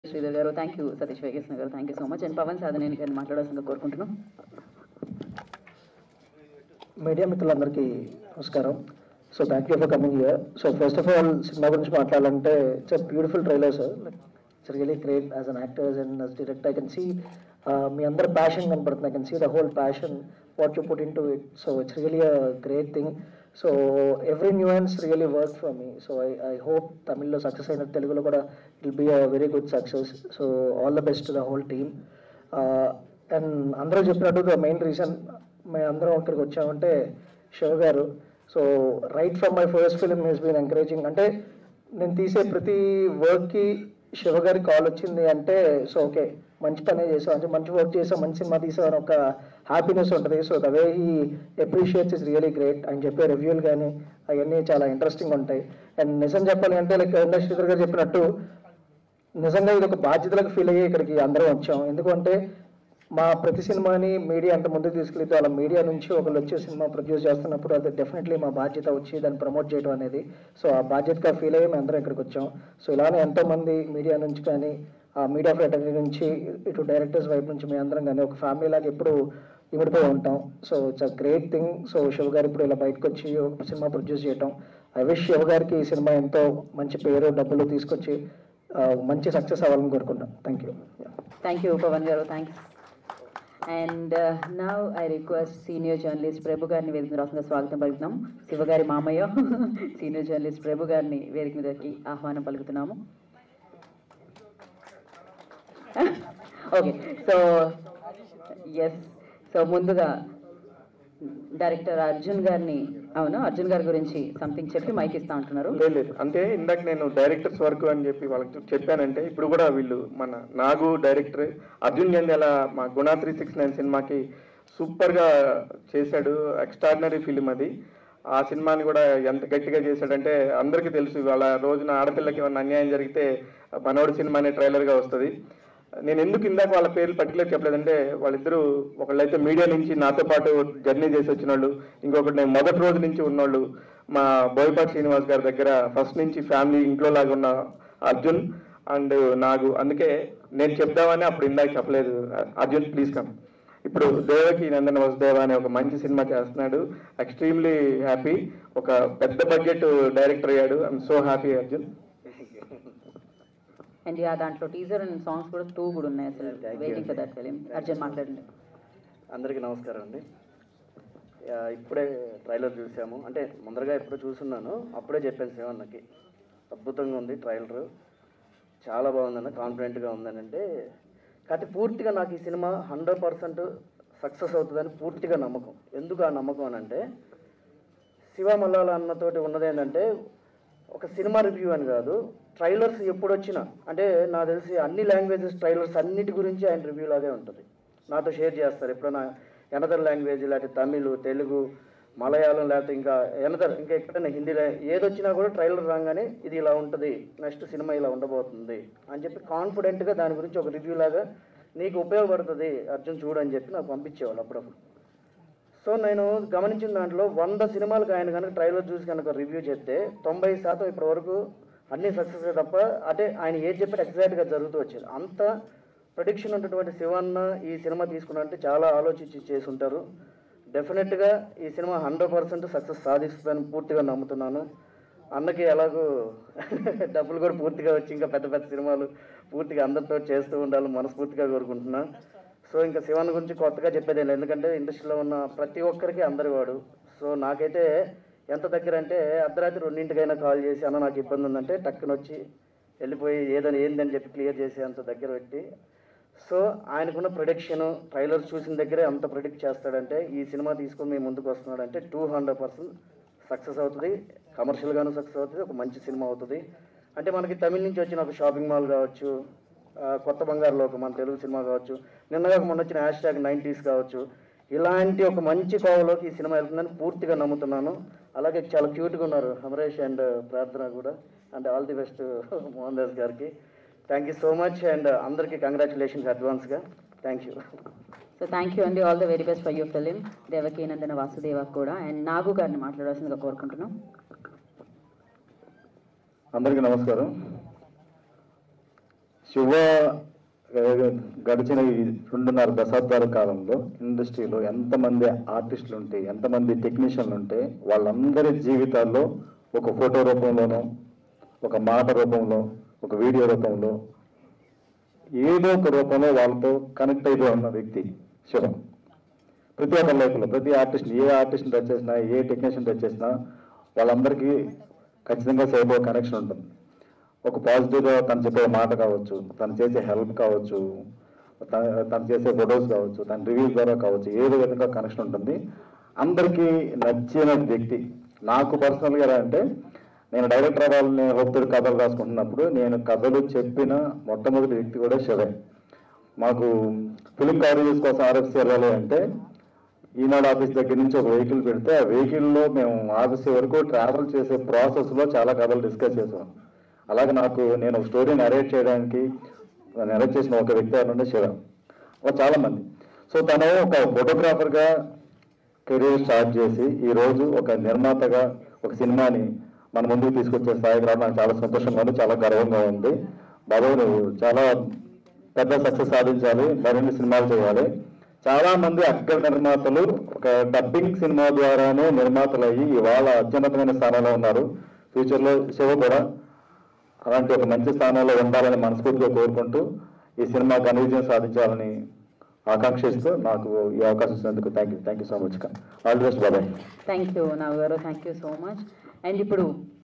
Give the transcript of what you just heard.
శ్రీధర్ గారు thank you Satish Venkateswara గారు thank you so much and Pavan Sadhaneni గారిని మాట్లాడాల్సిందిగా కోరుకుంటున్నాం మీడియా మిత్రులందరికీ నమస్కారం so thank you for coming here so first of all cinema గురించి మాట్లాడాలంటే it's a beautiful trailer sir it's really great as an actors and as direct I can see మీ అందరి passion కనపడుతుంది I can see the whole passion what you put into it so it's really a great thing so every nuance really work for me so I I hope తమిళ్లో success అయిన తెలుగులో కూడా it will be a very good success so all the best the whole team and అందరూ చెప్పినట్టు the main reason మేము అందరం ఇక్కడికి వచ్చామంటే శివ గారు so right from my first film he's been encouraging అంటే నేను తీసే ప్రతి వర్క్కి శివ గారి కాల్ వచ్చింది అంటే సో ఓకే మంచి పనే చేసాం అంటే మంచి వర్క్ చేసాం మంచి సినిమా తీసాం అని ఒక హ్యాపీనెస్ ఉంటుంది so the way he appreciates is really great ఆయన చెప్పే రివ్యూలు కానీ అవన్నీ చాలా ఇంట్రెస్టింగ్ ఉంటాయి అండ్ నిజం చెప్పాలి అంటే లైక్ శ్రీధర్ గారు చెప్పినట్టు నిజంగా ఇది ఒక బాధ్యతలకు ఫీల్ అయ్యి ఇక్కడికి అందరం వచ్చాం ఎందుకంటే మా ప్రతి సినిమాని మీడియా అంత ముందుకు తీసుకెళ్తే అలా మీడియా నుంచి ఒకళ్ళు వచ్చే సినిమా ప్రొడ్యూస్ చేస్తున్నప్పుడు అది డెఫినెట్లీ మా బాధ్యత వచ్చి దాన్ని ప్రమోట్ చేయడం అనేది సో ఆ బాధ్యతగా ఫీల్ అయ్యి మేము అందరం ఇక్కడికి వచ్చాం సో ఇలానే ఎంతోమంది మీడియా నుంచి కానీ ఆ మీడియా ఫ్రెటర్నీ నుంచి ఇటు డైరెక్టర్స్ వైపు నుంచి మేము అందరం కానీ ఒక ఫ్యామిలీ లాగా ఎప్పుడు ఇమిడిపోయి ఉంటాం so it's a great thing so Shiva గారు ఇప్పుడు ఇలా బయటకు వచ్చి ఒక సినిమా ప్రొడ్యూస్ చేయటం ఐ విష్ శివ గారికి ఈ సినిమా ఎంతో మంచి పేరు డబ్బులు తీసుకొచ్చి ఆ, మంచి సక్సెస్ అవ్వాలని కోరుకుంటాం thank you thank you Pavan గారు thanks and now I request senior journalist Prabhu గారిని వేదిక మీద రాసిన స్వాగతం పలుకుతున్నాం శివగారి మామయ్య సీనియర్ జర్నలిస్ట్ ప్రభు గారిని వేదిక మీదకి ఆహ్వానం పలుకుతున్నాము ఓకే సో ఎస్ సో ముందుగా డైరెక్టర్ అర్జున్ గారిని అవును అర్జున్ గారి గురించి సంథింగ్ చెప్పి మైక్ ఇస్తా ఉంటున్నారు లేదు లేదు అంటే ఇందాక నేను డైరెక్టర్స్ వర్క్ అని చెప్పి వాళ్ళకి చెప్పానంటే ఇప్పుడు కూడా వీళ్ళు మన నాగు డైరెక్టర్ అర్జున్ జంధ్యాల మా గుణా త్రీ సిక్స్ నైన్ సినిమాకి సూపర్గా చేశాడు ఎక్స్ట్రాడినరీ ఫిలిం అది ఆ సినిమాని కూడా ఎంత గట్టిగా చేశాడంటే అందరికీ తెలుసు ఇవాళ రోజున ఆడపిల్లకి ఏమన్నా అన్యాయం జరిగితే మనోడు సినిమా అనే ట్రైలర్గా వస్తుంది నేను ఎందుకు ఇందాక వాళ్ళ పేర్లు పర్టికులర్ చెప్పలేదంటే వాళ్ళిద్దరూ ఒకళ్ళైతే మీడియా నుంచి నాతో పాటు జర్నీ చేసి వచ్చిన వాళ్ళు ఇంకొకటి నేను మొదటి రోజు నుంచి ఉన్నోళ్ళు మా బోయపాటి శ్రీనివాస్ గారి దగ్గర ఫస్ట్ నుంచి ఫ్యామిలీ ఇంట్లో లాగా ఉన్న అర్జున్ అండ్ నాగు అందుకే నేను చెప్దామని అప్పుడు ఇందాక చెప్పలేదు అర్జున్ ప్లీజ్ కమ్ ఇప్పుడు దేవకి నందన వసుదేవ అనే ఒక మంచి సినిమా చేస్తున్నాడు ఎక్స్ట్రీమ్లీ హ్యాపీ ఒక పెద్ద బడ్జెట్ డైరెక్టర్ అయ్యాడు I'm so happy Arjun and yeah దాంట్లో టీజర్ అండ్ సాంగ్స్ కూడా టూ కూడా ఉన్నాయి అసలు Thank you వెయిటింగ్ ఫర్ అండి. దట్ ఫిలిం అర్జున్ మాట్లాడండి అందరికీ నమస్కారం అండి యా, ఇప్పుడే ట్రైలర్ చూసాము అంటే ముందరగా ఎప్పుడో చూసున్నాను అప్పుడే చెప్పాను శివన్నకి అద్భుతంగా ఉంది ట్రైలర్ చాలా బాగుందన్న కాన్ఫిడెంట్గా ఉందని అంటే కాకపోతే పూర్తిగా నాకు ఈ సినిమా హండ్రెడ్ పర్సెంట్ సక్సెస్ అవుతుందని పూర్తిగా నమ్మకం ఎందుకు ఆ నమ్మకం అని అంటే శివ మల్లాల అన్నతోటి ఉన్నది ఏంటంటే ఒక సినిమా రివ్యూ అని కాదు ట్రైలర్స్ ఎప్పుడు వచ్చినా అంటే నాకు తెలిసి అన్ని లాంగ్వేజెస్ ట్రైలర్స్ అన్నిటి గురించి ఆయన రివ్యూ లాగే ఉంటుంది నాతో షేర్ చేస్తారు ఎప్పుడైనా ఎనదర్ లాంగ్వేజ్ లేకపోతే తమిళ్ తెలుగు మలయాళం లేకపోతే ఇంకా ఎనదర్ ఇంకా ఎక్కడైనా హిందీలో ఏదొచ్చినా కూడా ట్రైలర్ రాగానే ఇది ఇలా ఉంటుంది నెక్స్ట్ సినిమా ఇలా ఉండబోతుంది అని చెప్పి కాన్ఫిడెంట్గా దాని గురించి ఒక రివ్యూ లాగా నీకు ఉపయోగపడుతుంది అర్జున్ చూడు అని చెప్పి నాకు పంపించేవాళ్ళు అప్పుడప్పుడు సో నేను గమనించిన దాంట్లో వంద సినిమాలకు ఆయన కనుక ట్రైలర్ చూసి కనుక రివ్యూ చేస్తే తొంభై శాతం ఇప్పటి వరకు అన్ని సక్సెస్ తప్ప అంటే ఆయన ఏది చెప్పాడు ఎగ్జాక్ట్గా జరుగుతూ వచ్చేది అంత ప్రొడిక్షన్ ఉన్నటువంటి శివన్న ఈ సినిమా తీసుకున్నంటే చాలా ఆలోచించి చేసి ఉంటారు డెఫినెట్గా ఈ సినిమా హండ్రెడ్ పర్సెంట్ సక్సెస్ సాధిస్తుందని పూర్తిగా నమ్ముతున్నాను అన్నకి ఎలాగో డబ్బులు కూడా పూర్తిగా వచ్చి ఇంకా పెద్ద పెద్ద సినిమాలు పూర్తిగా అందరితో చేస్తూ ఉండాలని మనస్ఫూర్తిగా కోరుకుంటున్నా సో ఇంకా శివన్ గురించి కొత్తగా చెప్పేది లేదు ఎందుకంటే ఇండస్ట్రీలో ఉన్న ప్రతి ఒక్కరికి అందరి వాడు సో నాకైతే ఎంత దగ్గర అంటే అర్ధరాత్రి రెండింటికైనా కాల్ చేసి అన్న నాకు ఇబ్బంది ఉందంటే టక్కున వచ్చి వెళ్ళిపోయి ఏదని ఏందని చెప్పి క్లియర్ చేసి అంత దగ్గర పెట్టి సో ఆయనకున్న ప్రొడిక్షన్ ట్రైలర్ చూసిన దగ్గరే అంత ప్రొడిక్ట్ చేస్తాడంటే ఈ సినిమా తీసుకొని మేము ముందుకు వస్తున్నాడంటే టూ హండ్రెడ్ పర్సెంట్ సక్సెస్ అవుతుంది కమర్షియల్గాను సక్సెస్ అవుతుంది ఒక మంచి సినిమా అవుతుంది అంటే మనకి తమిళ నుంచి వచ్చిన ఒక షాపింగ్ మాల్ కావచ్చు ఆ, కొత్త బంగారు లోకం మన తెలుగు సినిమా కావచ్చు నిన్నగా మొన్న వచ్చిన హ్యాష్ ట్యాగ్ నైంటీస్ కావచ్చు ఇలాంటి ఒక మంచి కోవలోకి ఈ సినిమా వెళ్తుందని పూర్తిగా నమ్ముతున్నాను అలాగే చాలా క్యూట్గా ఉన్నారు అమరేష్ అండ్ ప్రార్థన కూడా and all the best Mohan Das గారికి thank you so much and అందరికీ కంగ్రాచులేషన్స్ అడ్వాన్స్గా thank you so thank you అండి all the very best for your film Devaki Nandana Vasudeva కూడా అండ్ నాగు గారిని మాట్లాడాల్సిందిగా కోరుకుంటున్నాం అందరికీ నమస్కారం శివ ఆ, గడిచిన ఈ రెండున్నర దశాబ్దాల కాలంలో ఇండస్ట్రీలో ఎంతమంది ఆర్టిస్టులు ఉంటే ఎంతమంది టెక్నీషియన్లు ఉంటే వాళ్ళందరి జీవితాల్లో ఒక ఫోటో రూపంలోనో ఒక మాట రూపంలో ఒక వీడియో రూపంలో ఏదో ఒక రూపంలో వాళ్ళతో కనెక్ట్ అయిపోయి ఉన్న వ్యక్తి శివ ప్రతి ఒక్క లైఫ్లో ప్రతి ఆర్టిస్ట్ ఏ ఆర్టిస్ట్ని టచ్ చేసినా ఏ టెక్నీషియన్ టచ్ చేసినా వాళ్ళందరికీ ఖచ్చితంగా సేపు కనెక్షన్ ఉంటుంది ఒక పాజిటివ్గా తను చెప్పే మాట కావచ్చు తను చేసే హెల్ప్ కావచ్చు తను తను చేసే ఫొటోస్ కావచ్చు తన రివ్యూస్ ద్వారా కావచ్చు ఏదో విధంగా కనెక్షన్ ఉంటుంది అందరికీ నచ్చిన వ్యక్తి నాకు పర్సనల్గా ఎలా అంటే నేను డైరెక్టర్ అవ్వాలని హోప్తో కథలు రాసుకుంటున్నప్పుడు నేను కథలు చెప్పిన మొట్టమొదటి వ్యక్తి కూడా శివే మాకు ఫిలిం కవరేజెస్ కోసం ఆర్ఎఫ్సి వెళ్ళాలి అంటే ఈనాడు ఆఫీస్ దగ్గర నుంచి ఒక వెహికల్ పెడితే ఆ వెహికల్లో మేము ఆఫీస్ వరకు ట్రావెల్ చేసే ప్రాసెస్లో చాలా కథలు డిస్కస్ చేసాం అలాగే నాకు నేను ఒక స్టోరీ నరేట్ చేయడానికి నరేట్ చేసిన ఒక వ్యక్తి ఎవరంటే శివ ఒక చాలా మంది సో తను ఒక ఫోటోగ్రాఫర్గా కెరీర్ స్టార్ట్ చేసి ఈ రోజు ఒక నిర్మాతగా ఒక సినిమాని మన ముందుకు తీసుకొచ్చే స్థాయికి రావడం నాకు చాలా సంతోషంగా ఉంది చాలా గర్వంగా ఉంది బాబు నువ్వు చాలా పెద్ద సక్సెస్ సాధించాలి మరిన్ని సినిమాలు చేయాలి చాలా మంది అగ్ర నిర్మాతలు ఒక డబ్బింగ్ సినిమా ద్వారానే నిర్మాతలు అయ్యి ఇవాళ అత్యున్నతమైన స్థానంలో ఉన్నారు ఫ్యూచర్లో శివ కూడా అలాంటి ఒక మంచి స్థానంలో ఉండాలని మనస్ఫూర్తిగా కోరుకుంటూ ఈ సినిమా ఘన విజయం సాధించాలని ఆకాంక్షిస్తూ నాకు ఈ అవకాశం ఇచ్చినందుకు thank you thank you so much all the best బాబాయ్ థ్యాంక్ యూ నాగ్ గారు thank you so much and ఇప్పుడు